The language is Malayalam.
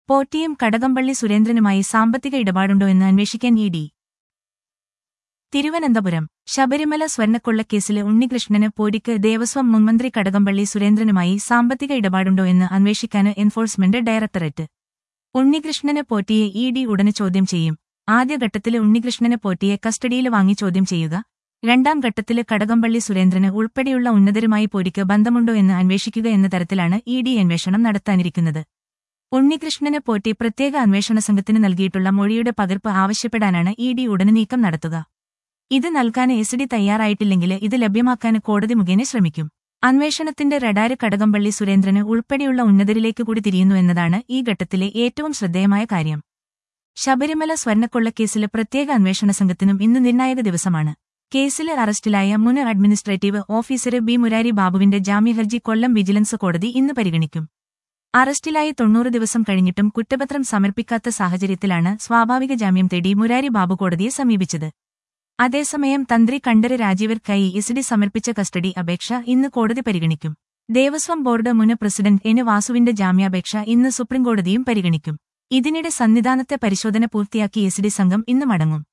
പോറ്റിയും കടകംപള്ളി സുരേന്ദ്രനുമായി സാമ്പത്തിക ഇടപാടുണ്ടോ എന്ന് അന്വേഷിക്കാൻ ഇ ഡി തിരുവനന്തപുരം ശബരിമല സ്വർണ്ണക്കൊള്ളക്കേസിലെ ഉണ്ണികൃഷ്ണന് പോരിക്ക് ദേവസ്വം മുൻമന്ത്രി കടകംപള്ളി സുരേന്ദ്രനുമായി സാമ്പത്തിക ഇടപാടുണ്ടോ എന്ന് അന്വേഷിക്കാന് എൻഫോഴ്സ്മെന്റ് ഡയറക്ടറേറ്റ് ഉണ്ണികൃഷ്ണന് പോറ്റിയെ ഇ ഡി ഉടനെ ചോദ്യം ചെയ്യും ആദ്യഘട്ടത്തില് ഉണ്ണികൃഷ്ണന് പോറ്റിയെ കസ്റ്റഡിയിൽ വാങ്ങി ചോദ്യം ചെയ്യുക രണ്ടാം ഘട്ടത്തില് കടകംപള്ളി സുരേന്ദ്രന് ഉൾപ്പെടെയുള്ള ഉന്നതരുമായി പോരിക്ക് ബന്ധമുണ്ടോ എന്ന് അന്വേഷിക്കുക എന്ന തരത്തിലാണ് ഇ ഡി അന്വേഷണം നടത്താനിരിക്കുന്നത് ഉണ്ണികൃഷ്ണന് പോറ്റി പ്രത്യേക അന്വേഷണ സംഘത്തിന് നൽകിയിട്ടുള്ള മൊഴിയുടെ പകർപ്പ് ആവശ്യപ്പെടാനാണ് ഇ ഡി ഉടനെ നീക്കം നടത്തുക ഇത് നൽകാൻ എസ് ഡി തയ്യാറായിട്ടില്ലെങ്കിൽ ഇത് ലഭ്യമാക്കാൻ കോടതി മുഖേന ശ്രമിക്കും അന്വേഷണത്തിന്റെ റഡാര് കടകംപള്ളി സുരേന്ദ്രന് ഉൾപ്പെടെയുള്ള ഉന്നതരിലേക്ക് കൂടി തിരിയുന്നു എന്നതാണ് ഈ ഘട്ടത്തിലെ ഏറ്റവും ശ്രദ്ധേയമായ കാര്യം ശബരിമല സ്വർണ്ണക്കൊള്ളക്കേസിലെ പ്രത്യേക അന്വേഷണ സംഘത്തിനും ഇന്ന് നിർണായക ദിവസമാണ് കേസിലെ അറസ്റ്റിലായ മുൻ അഡ്മിനിസ്ട്രേറ്റീവ് ഓഫീസർ ബി മുരാരി ബാബുവിന്റെ ജാമ്യഹർജി കൊല്ലം വിജിലൻസ് കോടതി ഇന്ന് പരിഗണിക്കും അറസ്റ്റിലായി തൊണ്ണൂറ് ദിവസം കഴിഞ്ഞിട്ടും കുറ്റപത്രം സമർപ്പിക്കാത്ത സാഹചര്യത്തിലാണ് സ്വാഭാവിക ജാമ്യം തേടി മുരാരി ബാബു കോടതിയെ സമീപിച്ചത് അതേസമയം തന്ത്രി കണ്ഠര് രാജീവർക്കായി എസ് ഡി സമർപ്പിച്ച കസ്റ്റഡി അപേക്ഷ ഇന്ന് കോടതി പരിഗണിക്കും ദേവസ്വം ബോർഡ് മുൻ പ്രസിഡന്റ് എൻ വാസുവിന്റെ ജാമ്യാപേക്ഷ ഇന്ന് സുപ്രീംകോടതിയും പരിഗണിക്കും ഇതിനിടെ സന്നിധാനത്തെ പരിശോധന പൂർത്തിയാക്കി എസ് ഡി സംഘം ഇന്ന് മടങ്ങും